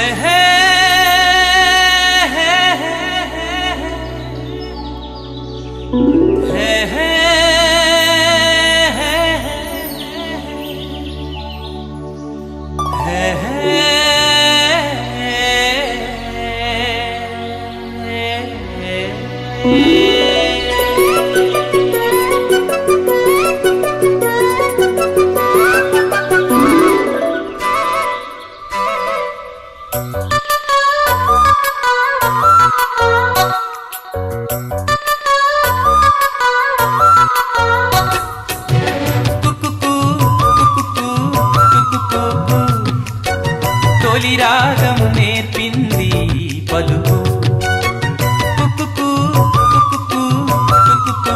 తొలి రాగం నేర్పింది పలుకు కుక్కుకు, కుక్కుకు, కుక్కుకు.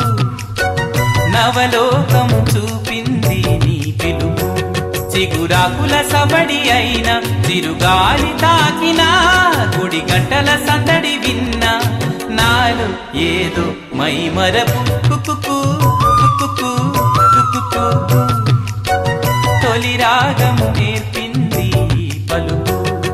నవలోకం చూపింది నీ పిలుపు చిగురాకుల సబడి అయిన చిరుగాలి తాకిన గుడి గంటల సందడి విన్న నాలు ఏదో మై మరపు కుక్కుకు, కుక్కుకు, కుక్కుకు. తొలి రాగం నేర్పింది పలుకు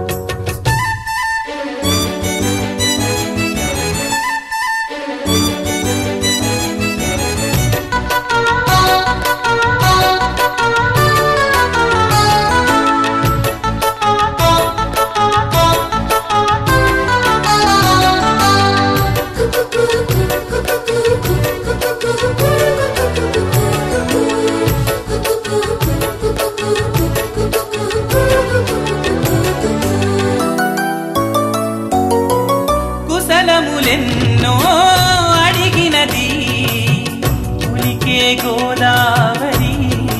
కుశలములెన్నో అడిగినది పులికే గోదావరి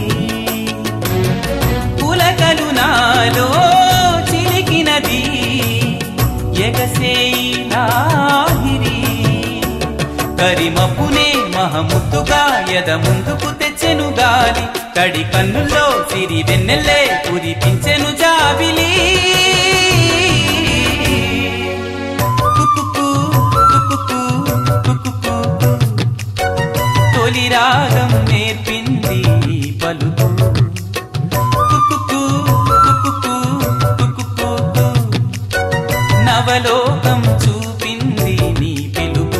పులకలు నాలో చిలికినది ఎగసేయి లాహిరి కరిమప్పునే మహముద్దుగా ఎద ముందుకు తెచ్చెను గాలి తడి కన్నుల్లో సిరి వెన్నెల్లే కురిపించెను జాబిలి కుక్కుకు, కుక్కుకు, కుక్కుకు. తొలి రాగం నేర్పింది పలుకు కుక్కుకు, కుక్కుకు, కుక్కుకు. నవలోకం చూపింది నీ పిలుపు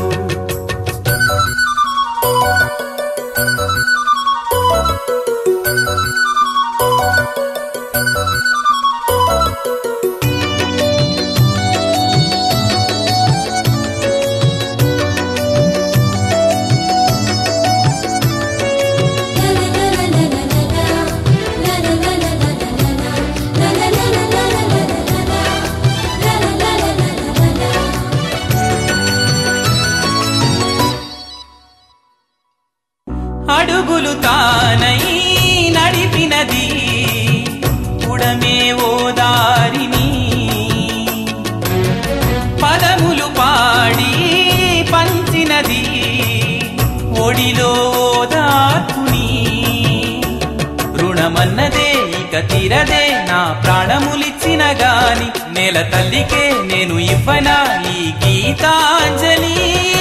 అడుగులు తానై నడిపినది ఉడమే ఓ దారిని పదములు పాడి పంచినది ఒడిలో దాకుని రుణమన్నదే ఇక తీరదే నా ప్రాణములిచ్చిన గాని నేల తల్లికే నేను ఇవ్వనా ఈ గీతాంజలి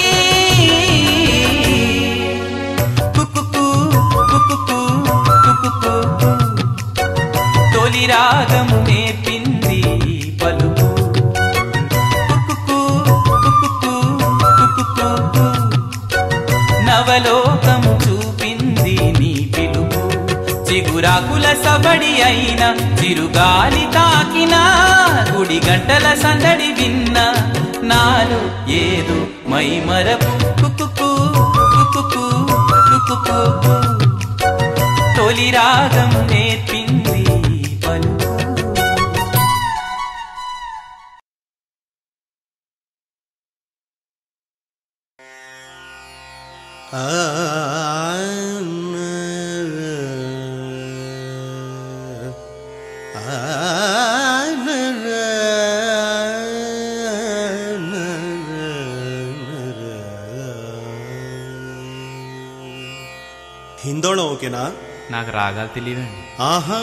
కుక్కుకు, కుక్కుకు, కుక్కుకు. తొలి రాగం నేర్పింది పలుకు కుక్కుకు, కుక్కుకు, కుక్కుకు. నవలోకం చూపింది నీ పిలుపు చిగురాకుల సబడి అయిన చిరుగాలి తాకిన గుడి గంటల సందడి విన్న నాలో ఏదో మై మరపు కుక్కుకు కుక్కుకు కుక్కుకు తొలి రాగం నేర్పింది పలుకు హిందోళం ఓకేనా నాకు రాగాలు తెలియదండి ఆహా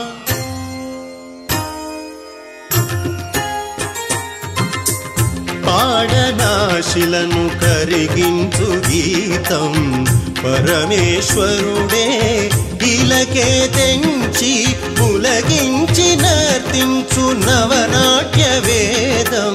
పాడనాశిలను కరిగించు గీతం పరమేశ్వరుడే ఇలకే తెంచి పులగించిన ప్రవర్తించు నవనాట్య వేదం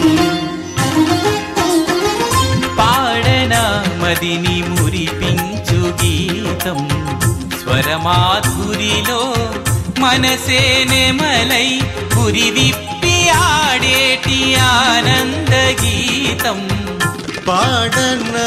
పాడన మదిని మురిపించు గీతం స్వరమాధురిలో మనసే నెమలై పురి విప్పి ఆడేటి ఆనంద గీతం పాడనా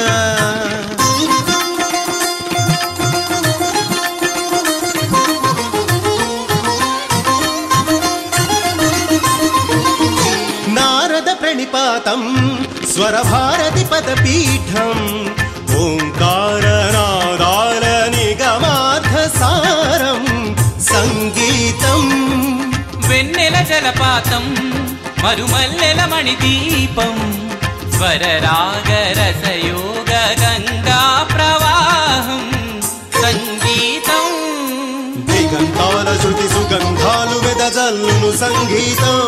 నారద ప్రణిపాతం స్వరభారతి పదపీఠం ఓంకారనాదాల నిగమార్థ సారం సంగీతం వెన్నెల జలపాతం మరుమల్లెల మణిదీపం స్వరరాగ రసయోగ గంగా ప్రవాహం సంగీతం దిగంతాల శృతి సుగంధాలు వెదజల్లును సంగీతం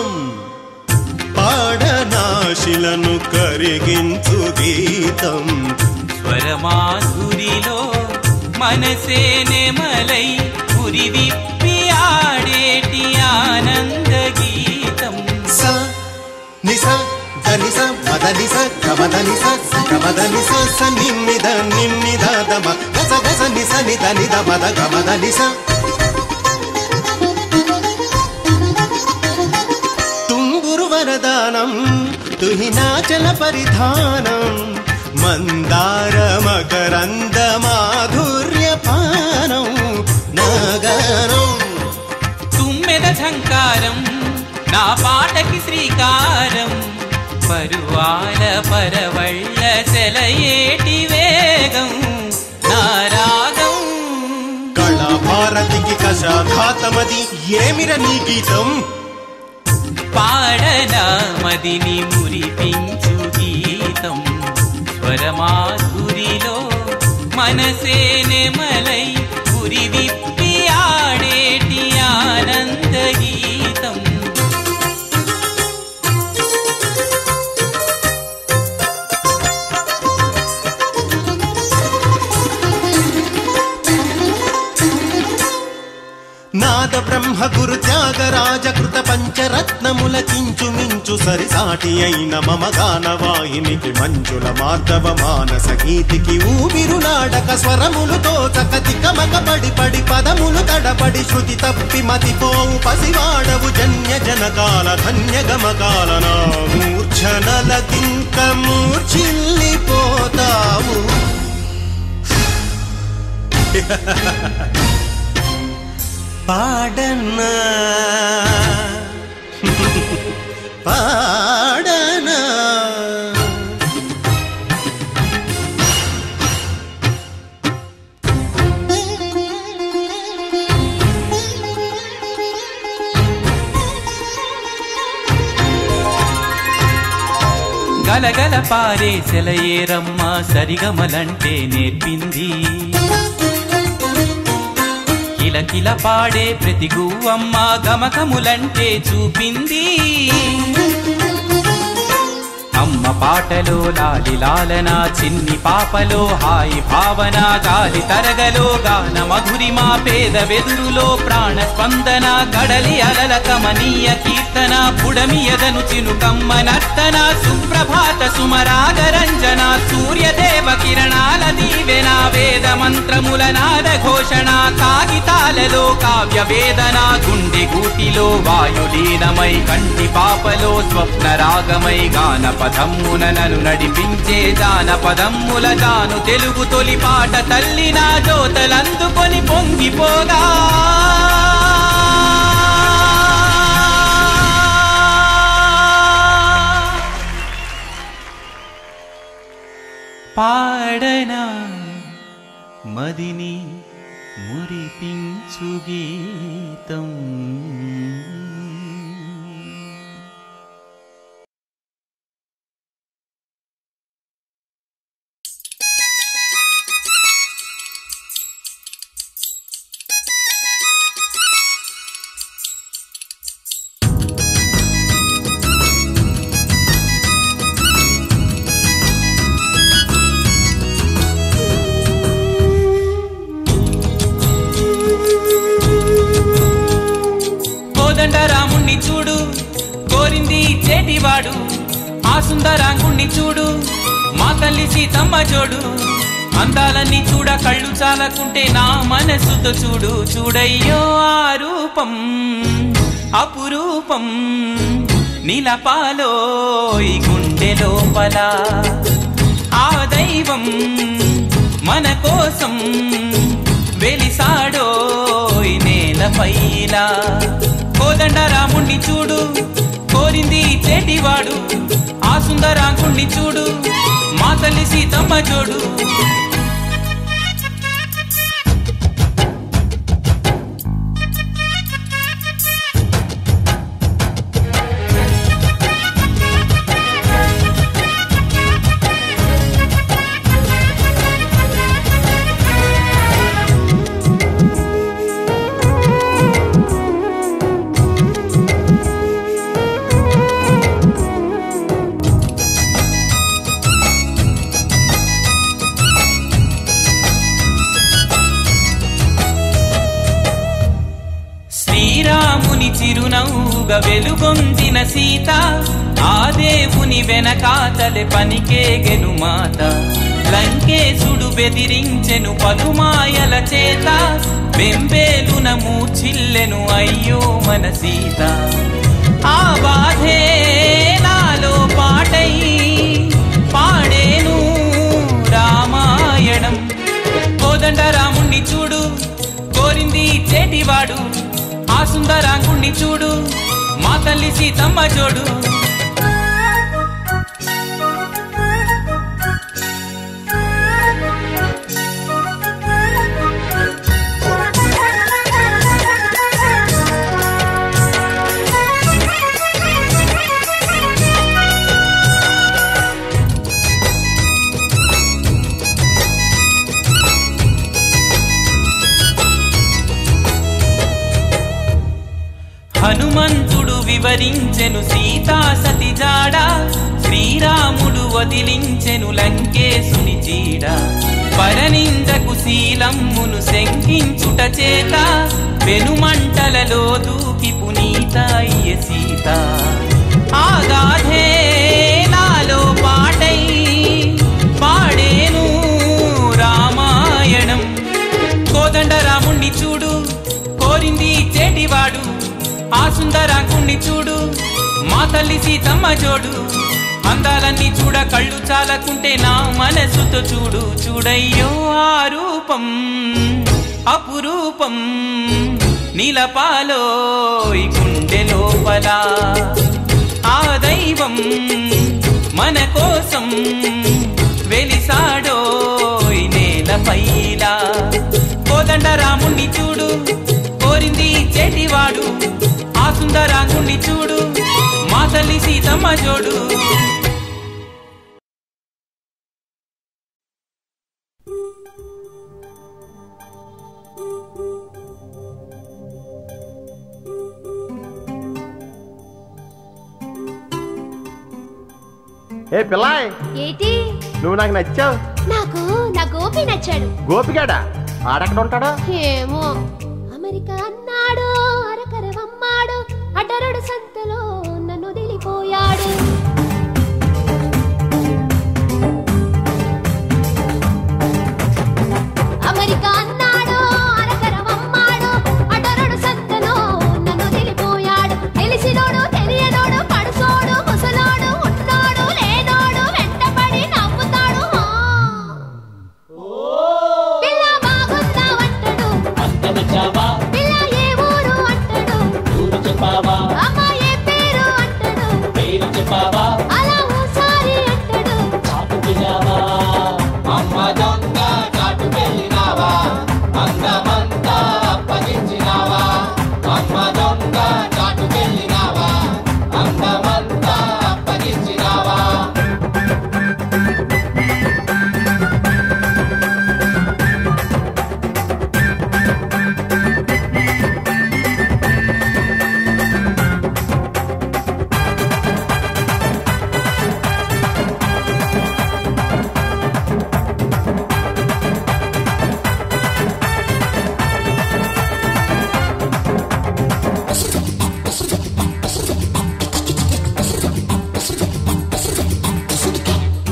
పాడనాశిలను కరిగించు గీతం స్వరమాధురిలో మనసే నెమలై పురి విప్పి ఆడేటి ఆనంద గీతం స నిస ధనిస మదనిస కమదనిస కమదనిస స నిమ్మిద నిమ్మిద దమ గస గస నిస నిద నిద మద గమదనిస తుంగురు వరదానం తుహినాచల పరిధానం మందార మకరంద మాధుర్య పానం నాగరం తుమ్మెద ఝంకారం నా పాటకి శ్రీకారం పరువాల పరవళ్ళ సెలయేటి వేగం నా రాగం కళాభారతికి కషాఘాతమది ఏమిర నీ గీతం పాడన మదిని మురిపించు గీతం స్వరమాధురిలో మనసే నెమలై పురి విప్పి ఆడేటి ఆనంద గీతం నాద బ్రహ్మ గురు త్యాగరాజ కృత పంచరత్నముల కించు మించు సరిసాటి అయిన మమ గాన వాహినికి మంచుల మాధవ మానస గీతికి ఊపిరులాడక స్వరములు తోచక తికమక పడి పడి పదములు తడపడి శృతి తప్పి మతిపోవు పసివాడవు జన్య జనకాల ధన్య గమకాల నా మూర్ఛనలకింక మూర్ఛిల్లిపోతావు పాడనా పాడనా గలగల పారే సెలయేరమ్మ సరిగమలంటే నేర్పింది కిలకిల పాడే ప్రతి గువ్వమ్మ గమకములంటే చూపింది అమ్మ పాటలో లాలి లాలన చిన్ని పాపలో హాయి భావన గాలి తరగలో గాన మధురిమా పేద వెదురులో ప్రాణ స్పందన కడలి అలల కమనీయ కీర్తన పుడమియదను చినుకమ్మ నర్తన సుప్రభాత సుమరాగ రంజన సూర్యదేవ కిరణాల దీవెన వేద మంత్రముల నాద ఘోషణ కాగితాలలో కావ్య వేదన గుండె గూటిలో వాయులీనమై కంటి పాపలో స్వప్న రాగమై గాన పదమ్మున నన్ను నడిపించే జానపదమ్ముల జాను తెలుగు తొలి పాట తల్లి నా జోతలందుకొని పొంగిపోగా పాడనా మదిని మురిపించు గీతం కోదండ రాముణ్ణి చూడు కోరింది చేటివాడు ఆ సుందరాంగుణ్ణి చూడు మా తల్లి సీతమ్మ జోడు అందాలన్నీ చూడ కళ్ళు చాలకుంటే నా మనసుతో చూడు చూడయ్యో ఆ రూపం అపురూపం నిలపాలో ఈ గుండె లోపల ఆ దైవం మన కోసం వెలిసాడో ఈ నేలపైలా కోదండ రాముణ్ణి చూడు కోరింది చేటివాడు ఆ సుందరాంగుణ్ణి చూడు మా తల్లి సీతమ్మ జోడు శ్రీరాముని చిరునవ్వుగా వెలుగొందిన సీత ఆ దేవుని వెనకాతలె పనికేగెను మాత లంకేశుడు బెదిరించెను పలుమాయల చేత వెంబేలున మూచిల్లెను అయ్యో మన సీత ఆ బాధే నాలో పాటై పాడేను రామాయణం కోదండ రాముణ్ణి చూడు కోరింది చేటివాడు ఆ సుందరాంగుణ్ణి చూడు మా తల్లి సీతమ్మ జోడు హనుమంతుడు వివరించెను సీతా సతి జాడ శ్రీరాముడు వదిలించెను లంకేశుని చీడ పరనిందకు శీలమ్మును శంకించుట చేత వెనుమంటలలో దూకి పునీత అయ్య సీత ఆ గాథే నాలో పాటై పాడేను రామాయణం కోదండ రాముణ్ణి చూడు కోరింది చేటివాడు ఆ సుందరాంగుణ్ణి చూడు మా తల్లి సీతమ్మ జోడు అందాలన్నీ చూడ కళ్ళు చాలకుంటే నా మనసుతో చూడు చూడయ్యో ఆ రూపం అపురూపం నీలపాలో ఈ గుండె లోపల ఆ దైవం మన కోసం వెలిసాడో ఈ నేలపైలా కోదండ రాముణ్ణి చూడు కోరింది చెటివాడు ఆ సుందరాంగుణ్ణి చూడు మా తల్లి సీతమ్మ జోడు ఏ పిల్లాయ్ ఏటి నువ్వు నాకు నచ్చావు నాకు నా గోపి నచ్చాడు గోపిగాడా ఆడెక్కడ ఉంటాడా ఏమో అమెరికా అన్నాడు అరకరవమ్మాడు అటరుడు సంతలో నన్ను వదిలిపోయాడు అమెరికా అన్నాడు అరకరవమ్మాడు అటరుడు సంతలో నన్ను వదిలిపోయాడు తెలిసినోడు తెలియనోడు పడుసోడు ముసలోడు ఉన్నాడు లేనోడు వెంటపడి నవ్వుతాడు హా. పిల్ల బాగున్నావంటాడు పిల్ల ఏ ఊరు అంటాడు అమ్మ ఏ పేరు అంటాడు అలా ఓసారి అంటాడు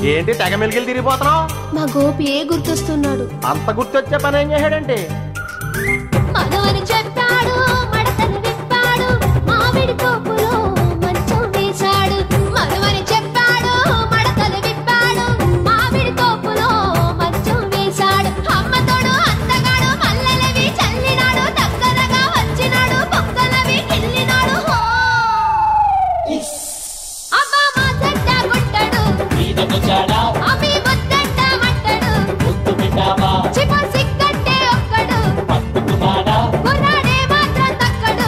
ఏంటి తెగ మెలిగిలు తిరిగిపోతున్నావు మా గోపి ఏ గుర్తొస్తున్నాడు అంత గుర్తొచ్చే పని ఏం చేశాడంటే మగవని చెప్పాడు మడతలు విప్పాడు మామిడి తోపులో మంచం వేశాడు మగవని చెప్పాడు మడతలు విప్పాడు మామిడి తోపులో మంచం వేశాడు అమ్మతోడు అందగాడు మల్లెలవి చల్లినాడు దగ్గరగా వచ్చినాడు పొక్కలవి కిల్లినాడు హో! అబ్బా మా చెడ్డ గుట్టడు అమ్మి ముద్దంట మట్టడు చిప సిగ్గట్టే ఒక్కడు కుర్రాడే మాత్రం తక్కడు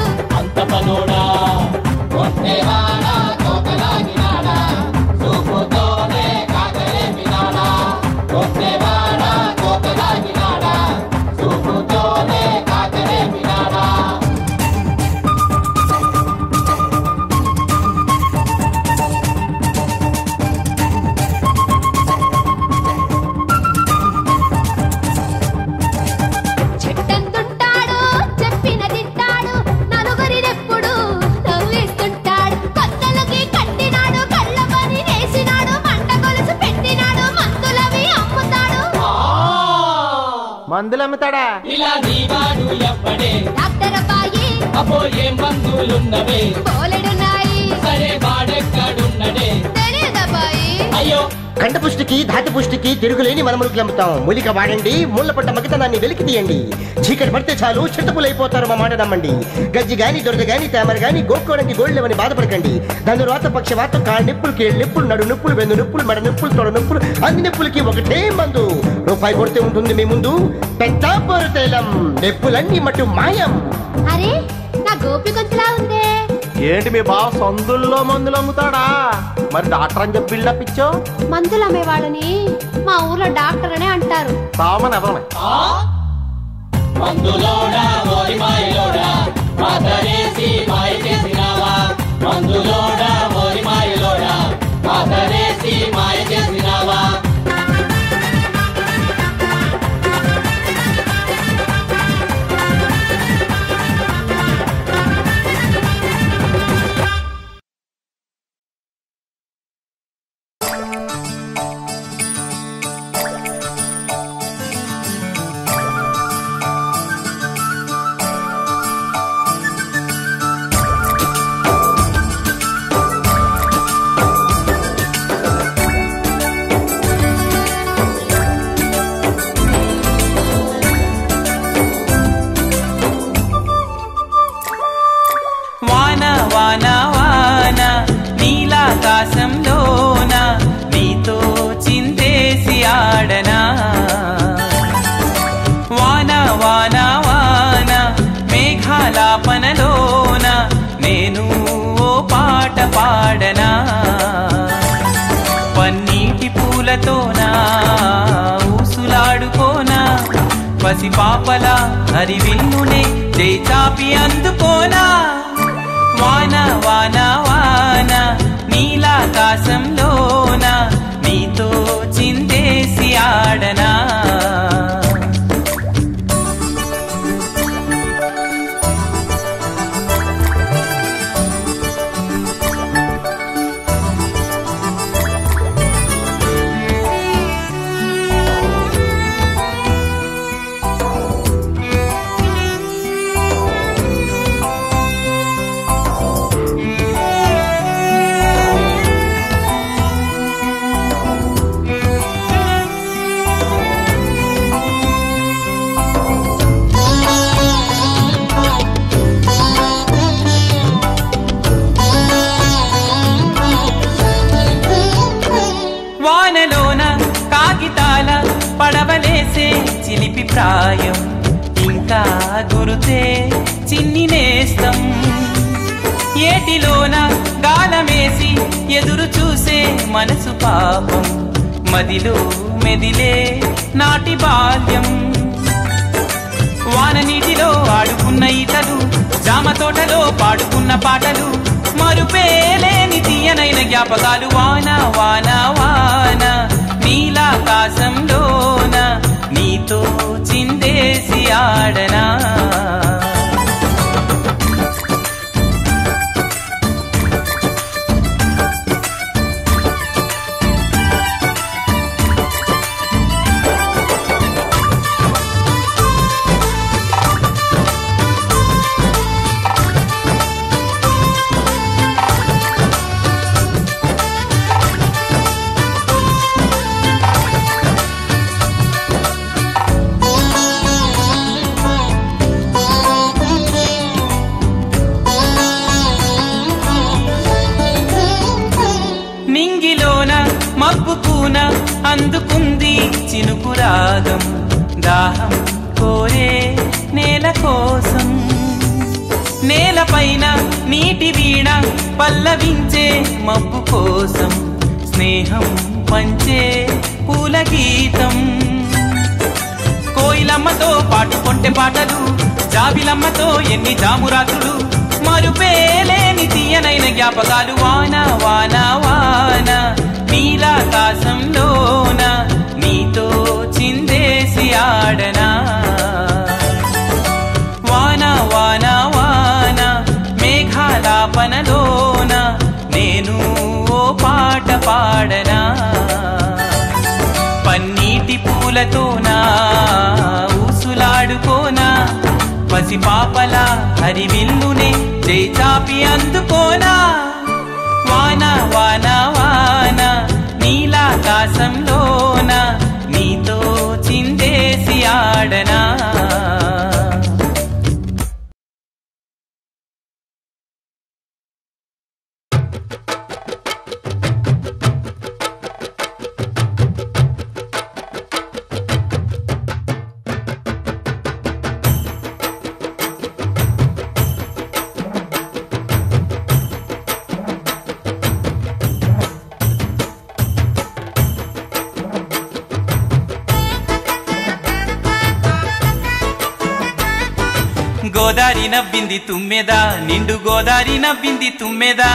చెట్టంతుంటాడు చెప్పిన తింటాడు నలుగురినెప్పుడు నవ్వేస్తుంటాడు కొత్తలకి కట్టినాడు కళ్ళ పని వేసినాడు మంట గొలుసు పెట్టినాడు మందులవి అమ్ముతాడు మందులు అమ్ముతాడా ఇలా నీవాడు ఎవ్వడే డాక్టర్ అబ్బాయి అపో ఏం బంధువులున్నవే బోలెడున్నాయి సరే వాడెక్కడున్నడే తెలియదబ్బాయి అయ్యో కండ పుష్టికి ధాతి పుష్టికి తిరుగులేని మనములకి అమ్ముతాం మూలిక వాడండి ముళ్ళ పడ్డ మగతనాన్ని వెలికి తీయండి చీకటి పడితే చాలు చింతపులైపోతారు మా మాట నమ్మండి గజ్జి గాని దొరద గాని తేమర గాని గోక్కోడానికి గోళ్ళెవని బాధపడకండి దాని రోత పక్షవాత కాళ్ళ నిప్పులు కీళ్ళ నిప్పులు నడు నిప్పులు వెన్ను నిప్పులు మెడ నిప్పులు తొడ నిప్పులు అన్ని నిప్పులకి ఒకటే మందు రూపాయి కొడితే ఉంటుంది మీ ముందు పెద్దాపూరు తైలం నిప్పులన్నీ మటు మాయం అరే నా గోపి గొంతులా ఉందే ఏంటి మీ బావ సందుల్లో మందులు అమ్ముతాడా మరి డాక్టర్ అని చెప్పి బిల్డప్ ఇచ్చావు మందులు అమ్మేవాళ్ళని మా ఊర్లో డాక్టర్ అనే అంటారు సామని ఎవరమే మందులోడా ఓరి మాయలోడా మాతరేసి మాయ చేసినావా మందులోడా ఓరి మాయలోడా మాతరేసి మాయ చేసినావా వాన వాన వాన నీలాకాశంలోన నీతో చిందేసి ఆడనా వాన వాన వాన మేఘాలాపనలోన నేను ఓ పాట పాడనా పన్నీటి పూలతోనా ఊసులాడుకోనా పసిపాపల హరివిల్లునే చేయి చాపి అందుకోనా వాన వాన వాన నీలాకాశంలోన నీతో చిందేసి ఆడనా వానలోన కాగితాల పడవలేసే చిలిపి ప్రాయం ఇంకా గురుతే చిన్ని నేస్తం ఏటిలోన గాలమేసి ఎదురు చూసే మనసు పాపం మదిలో మెదిలే నాటి బాల్యం వాన నీటిలో ఆడుకున్న ఈతలు జామ తోటలో పాడుకున్న పాటలు మరుపేలేని తీయనైన జ్ఞాపకాలు వాన వాన వాన నీలాకాశంలోన నీతో చిందేసి ఆడనా అందుకుంది చినుకు రాగం దాహం కోరే నేల కోసం నేలపైన నీటి వీణ పల్లవించే మబ్బు కోసం స్నేహం పంచే పూల గీతం కోయిలమ్మతో పాటు కొంటె పాటలు జాబిలమ్మతో ఎన్ని జామురాత్రులు మరుపేలేని తీయనైన జ్ఞాపకాలు వాన వాన వాన నీలాకాశంలోన నీతో చిందేసి ఆడనా వాన వాన వాన మేఘాలాపనలోన నేను ఓ పాట పాడనా పన్నీటి పూలతోనా ఊసులాడుకోనా పసిపాపల హరివిల్లునే జై చాపి అందుకోనా వాన వాన వాన నీలాకాశంలోన నీతో చిందేసి ఆడనా గోదారి నవ్వింది తుమ్మెదా నిండు గోదారి నవ్వింది తుమ్మెదా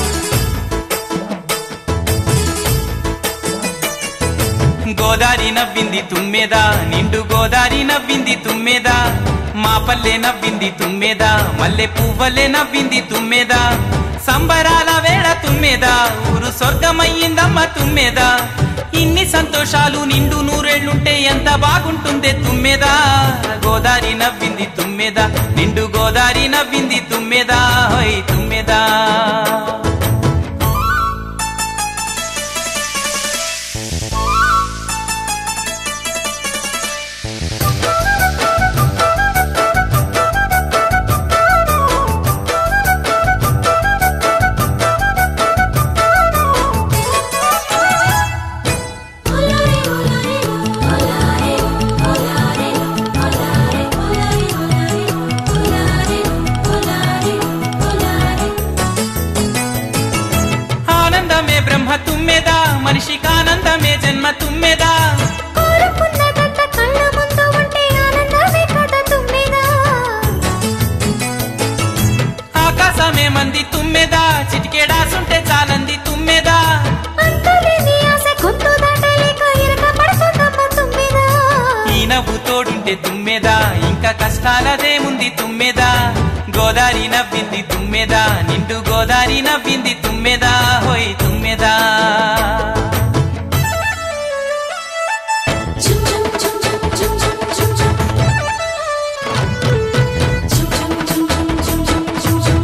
గోదారి నవ్వింది తుమ్మెదా నిండు గోదారి నవ్వింది తుమ్మెదా మా పల్లె నవ్వింది తుమ్మెదా మల్లె పువ్వలే నవ్వింది తుమ్మెదా సంబరాల వేళ తుమ్మెదా ఊరు స్వర్గమయ్యిందమ్మ తుమ్మెదా ఇన్ని సంతోషాలు నిండు నూరేళ్లుంటే ఎంత బాగుంటుందే తుమ్మెదా గోదారి నవ్వింది తుమ్మెదా నిండు గోదారి నవ్వింది తుమ్మెదా హోయ్ తుమ్మెదా ఆనందమే బ్రహ్మ తుమ్మెదా మనిషికి ఆనందమే జన్మ తుమ్మెదా కోరుకున్నదంతా కళ్ళ ముందు ఉంటే ఆనందమే కదా తుమ్మెదా ఆకాశమే మంది తుమ్మెదా చిటికెడాసుంటే చాలంది తుమ్మెదా అంతులేని ఆశ గొంతు దాటలేక ఇరక పడుతుందమ్మ తుమ్మెదా ఈ నవ్వు తోడుంటే తుమ్మెదా ఇంకా కష్టాలదేముంది తుమ్మెదా గోదారి నవ్వింది తుమ్మెదా నిండు గోదారి నవ్వింది తుమ్మెదా హోయ్ తుమ్మెదా చుమ్ చుమ్ చుమ్ చుమ్ చుమ్ చుమ్ చుమ్ చుమ్ చుమ్ చుమ్ చుమ్ చుమ్ చుమ్ చుమ్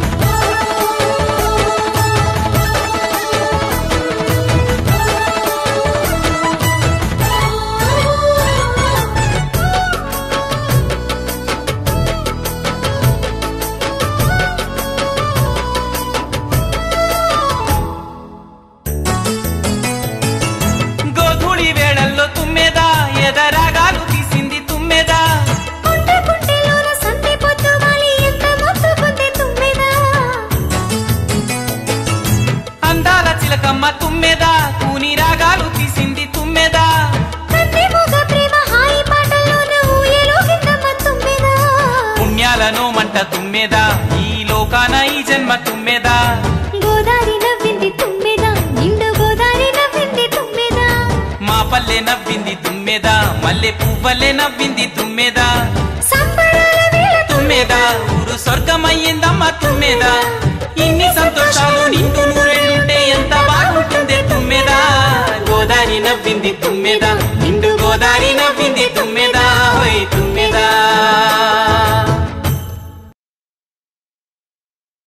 గోధుడి వేళల్లో తుమ్మెదా ఎదరాగాలు తీసింది తుమ్మెదా కుంటే కుంటేలోన సంధి పొద్దు వాలి ఎంత మొత్తుకుంది తుమ్మెదా అందాల చిలకమ్మ తుమ్మెదా కూని రాగాలు తీసింది తుమ్మెదా కన్నె మూగ ప్రేమ హాయి పాటలోన ఊయలోగిందమ్మ తుమ్మెదా పుణ్యాలను మంట తుమ్మెదా ఈ లోకాన ఈ జన్మ తుమ్మెదా గోదారి నవ్వింది తుమ్మెదా నిండు గోదారి నవ్వింది తుమ్మెదా మా పల్లె నవ్వింది తుమ్మెదా మల్లె పువ్వలే నవ్వింది తుమ్మెదా సంబరాల వేళ తుమ్మెదా ఊరు స్వర్గమయ్యిందమ్మ తుమ్మెదా ఇన్ని సంతోషాలు నిండు నూరేళ్ళుంటే ఎంత బాగుంటుందే తుమ్మెదా గోదారి నవ్వింది తుమ్మెదా నిండు గోదారి నవ్వింది తుమ్మెదా